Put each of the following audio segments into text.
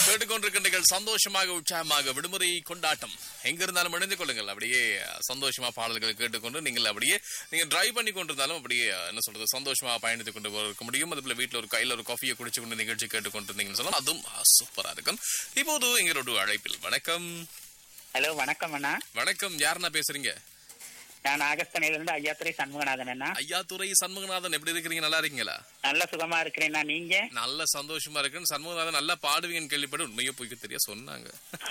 கேட்டுக்கொண்டிருக்கின்றீர்கள் சந்தோஷமாக உற்சாகமாக விடுமுறை கொண்டாட்டம் எங்க இருந்தாலும் இணைந்து கொள்ளுங்கள் அப்படியே சந்தோஷமா பாடல்கள் கேட்டுக்கொண்டு நீங்கள் அப்படியே நீங்க டிரைவ் பண்ணி கொண்டிருந்தாலும் அப்படியே என்ன சொல்றது சந்தோஷமா பயணித்துக் கொண்டு இருக்க முடியும் அதுபோல வீட்டுல ஒரு கையில ஒரு காஃபியை குடிச்சு கொண்டு நிகழ்ச்சி கேட்டுக்கொண்டிருந்தீங்கன்னு சொன்னா அதுவும் சூப்பரா இருக்கும் இப்போது எங்களோட அழைப்பில் வணக்கம் ஹலோ வணக்கம் அண்ணா வணக்கம் யாருன்னா பேசுறீங்க நான் நாகஸ்தனையில இருந்து ஐயாத்துறை சண்முகநாதன் அண்ணா ஐயா துறை சண்முகநாதன் எப்படி இருக்கிறீங்க நல்லா இருக்கீங்களா நல்ல சுகமா இருக்கிறேன்னா நீங்க நல்ல சந்தோஷமா இருக்குன்னு சண்முகநாதன் நல்லா பாடுவீங்கன்னு கேள்விப்பட்டு உண்மையை போய்க்கு தெரிய சொன்னாங்க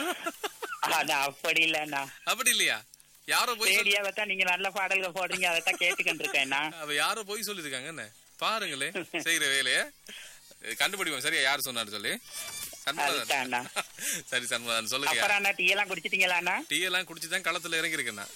அது அப்படி இல்லண்ணா அப்படி இல்லையா யாரோ போய் சொல்லி- ரேடியோவை தான் நீங்க நல்ல பாடல்கள் போடுறீங்க அதை தான் கேட்டுக்கிட்டு இருக்கேன்னா அவ யாரோ போய் சொல்லிருக்காங்க என்ன பாருங்களே செய்யற வேலைய கண்டுபிடிப்போம் சரியா யார் சொன்னாரு சொல்லி சண்முகநாதன். அதுதான்ண்ணா. சரி சண்முகநாதன் சொல்லுங்க அப்புறம் அண்ணா டீ எல்லாம் குடிச்சிட்டீங்களா அண்ணா டீ எல்லாம் குடிச்சு தான் களத்துல இறங்கி இருக்கேன்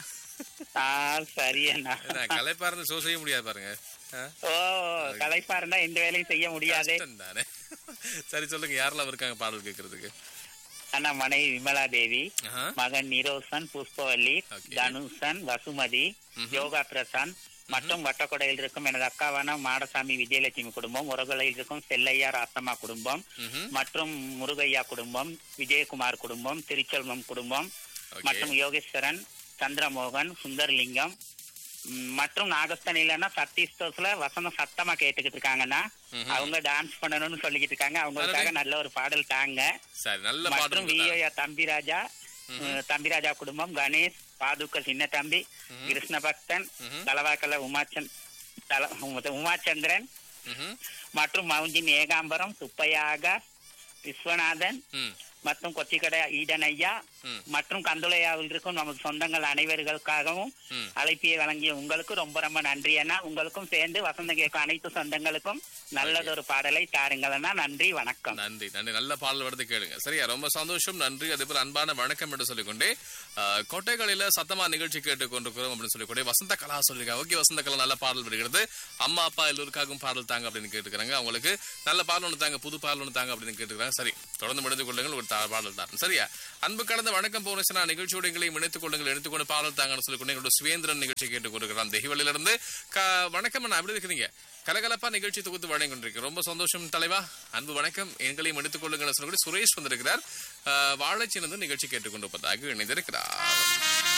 ஆ சரி அண்ணா களைப்பா இருந்து ஷோ செய்ய முடியாது பாருங்க ஆ? ஓ களைப்பா இருந்தா எந்த வேலையும் செய்ய முடியாது கஷ்டம் தானே சரி சொல்லுங்க யாரெல்லாம் இருக்காங்க பாடல் கேட்கறதுக்கு அண்ணா மனைவி விமலா தேவி ஆஹா. மகன் நிரோசன் புஷ்பவல்லி Okay. தனுஷன் வசுமதி யோகா பிரசாந்த் மற்றும் வட்டக்கொடையில் இருக்கும் எனது அக்காவான மாடசாமி விஜயலட்சுமி குடும்பம் உரகுலையில் இருக்கும் செல்லையா ராசம்மா குடும்பம் ம்ஹும். மற்றும் முருகையா குடும்பம் விஜயகுமார் குடும்பம் திருச்செல்வம் குடும்பம் Okay. மற்றும் யோகேஸ்வரன் சந்திரமோகன் சுந்தர்லிங்கம் ம், மற்றும் நாகஸ்தனிலன்னா சத்தீஸ்தோஸ்ல வசனம் சத்தமா கேட்டுக்கிட்டு இருக்காங்கன்னா ம்ஹும். அவங்க டான்ஸ் பண்ணணும்னு சொல்லிக்கிட்டு இருக்காங்க அவங்களுக்காக நல்ல ஒரு பாடல் தாங்க சரி நல்ல மற்றும் பாடல் விஓயா தம்பிராஜா அஹ், தம்பிராஜா குடும்பம் கணேஷ் பாதுக்க சின்ன தம்பி கிருஷ்ண பக்தன் தலவாக்கல உமாச்சந்த் தல உம- உமாச்சந்திரன் ம்ஹும். மற்றும் மவுஞ்சின் ஏகாம்பரம் சுப்பையாக விஸ்வநாதன் ம். மற்றும் கொச்சிக்கடை ஈடன் ஐயா ம். மற்றும் கந்துளையாவில் இருக்கும் நமது சொந்தங்கள் அனைவர்களுக்காகவும் ம். அழைப்பியை வழங்கிய உங்களுக்கு ரொம்ப ரொம்ப நன்றி அண்ணா உங்களுக்கும் சேர்ந்து வசந்த கேட்கும் அனைத்து சொந்தங்களுக்கும் நல்லதொரு பாடலை தாருங்கள் அண்ணா நன்றி வணக்கம் நன்றி நன்றி நல்ல பாடல் வருது கேளுங்க சரியா ரொம்ப சந்தோஷம் நன்றி அதே போல அன்பான வணக்கம் என்று சொல்லிக்கொண்டே ஆஹ், கொட்டைகளில சத்தமா நிகழ்ச்சி கேட்டுக் கொண்டிருக்கிறோம் அப்படின்னு சொல்லிக்கொண்டே வசந்த கலா சொல்லிருக்காங்க ஓகே வசந்த கலா நல்ல பாடல் வருகிறது அம்மா அப்பா எல்லோருக்காகவும் பாடல் தாங்க அப்படின்னு கேட்டுக்கிறாங்க அவங்களுக்கு நல்ல பாடல் ஒன்று தாங்க புது பாடல் ஒன்று தாங்க அப்படின்னு கேட்டுக்கிறாங்க சரி தொடர்ந்து முடிந்து கொள்ளுங்கள் ஒரு தா- பாடல் தான் சரியா அன்பு கடந்த வணக்கம் போனேசனா நிகழ்ச்சியோட எங்களையும் இணைத்துக் கொள்ளுங்கள் எடுத்துக்கொண்டு பாடல் தாங்கன்னு சொல்லிக்கொண்டு எங்களோட சுவேந்திரன் நிகழ்ச்சி கேட்டுக் கொண்டிருக்கிறான் தெஹிவலில இருந்து க- வணக்கம் அண்ணா எப்படி இருக்கிறீங்க கலகலப்பா நிகழ்ச்சி தொகுத்து வழங்கி கொண்டிருக்கு ரொம்ப சந்தோஷம் தலைவா அன்பு வணக்கம் எங்களையும் எடுத்துக் கொள்ளுங்கள் சொல்லி சுரேஷ் வந்திருக்கிறார் ஆஹ், வாழைச்சினந்து நிகழ்ச்சி கேட்டுக்கொண்டிருப்பதாக இணைந்திருக்கிறார்